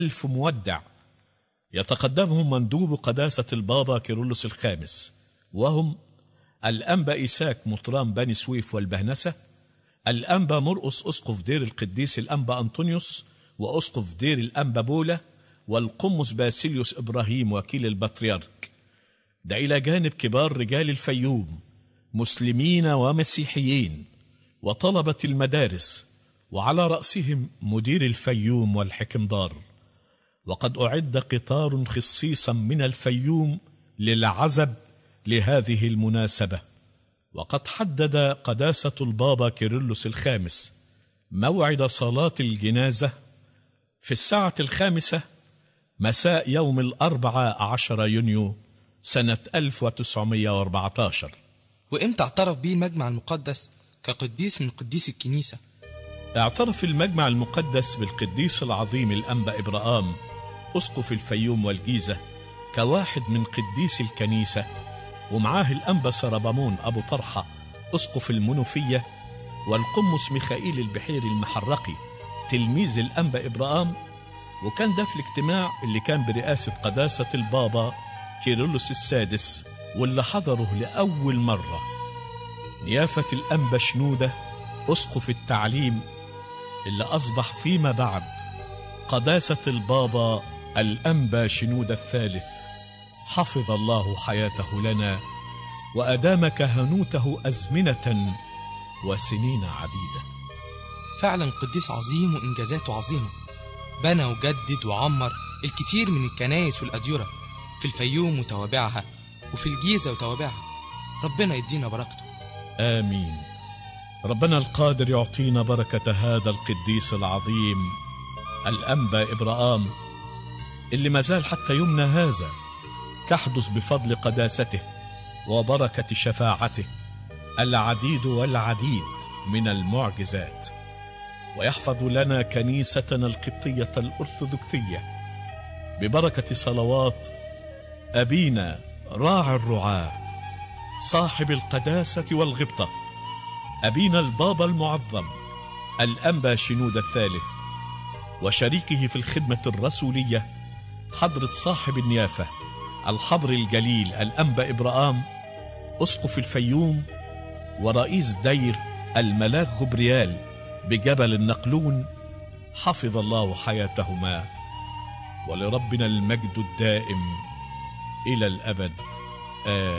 ألف مودع يتقدمهم مندوب قداسة البابا كيرلس الخامس وهم الأنبا إيساك مطران بني سويف والبهنسة الأنبا مرقس أسقف دير القديس الأنبا أنطونيوس وأسقف دير الأنبا بولا والقمص باسيليوس إبراهيم وكيل البطريرك ده إلى جانب كبار رجال الفيوم مسلمين ومسيحيين وطلبة المدارس وعلى رأسهم مدير الفيوم والحكمدار وقد أعد قطار خصيصا من الفيوم للعزب لهذه المناسبة وقد حدد قداسة البابا كيرلس الخامس موعد صلاة الجنازة في الساعة الخامسة مساء يوم الأربعة عشر يونيو سنة 1914 وإمتى اعترف به المجمع المقدس كقديس من قديس الكنيسة اعترف المجمع المقدس بالقديس العظيم الأنبا إبراهام أسقف الفيوم والجيزة كواحد من قديس الكنيسة ومعاه الأنبا سربامون أبو طرحة أسقف المنوفية والقمص ميخائيل البحيري المحرقي تلميذ الأنبا إبراهام وكان ده في الاجتماع اللي كان برئاسة قداسة البابا كيرلس السادس واللي حضره لأول مرة نيافة الأنبا شنودة أسقف التعليم اللي أصبح فيما بعد قداسة البابا الأنبا شنودة الثالث حفظ الله حياته لنا وأدام كهنوته أزمنة وسنين عديدة فعلا قديس عظيم وإنجازاته عظيمة بنى وجدد وعمر الكثير من الكنايس والأديرة في الفيوم وتوابعها وفي الجيزة وتوابعها ربنا يدينا بركته آمين ربنا القادر يعطينا بركة هذا القديس العظيم الأنبا إبراهام اللي ما زال حتى يومنا هذا تحدث بفضل قداسته وبركة شفاعته العديد والعديد من المعجزات ويحفظ لنا كنيستنا القبطية الأرثوذكسية ببركة صلوات أبينا راعي الرعاة صاحب القداسة والغبطة أبينا البابا المعظم الأنبا شنود الثالث وشريكه في الخدمة الرسولية حضرة صاحب النيافة الحبر الجليل الأنبا إبراهام أسقف الفيوم ورئيس دير الملاك غبريال بجبل النقلون حفظ الله حياتهما ولربنا المجد الدائم إلى الأبد آمين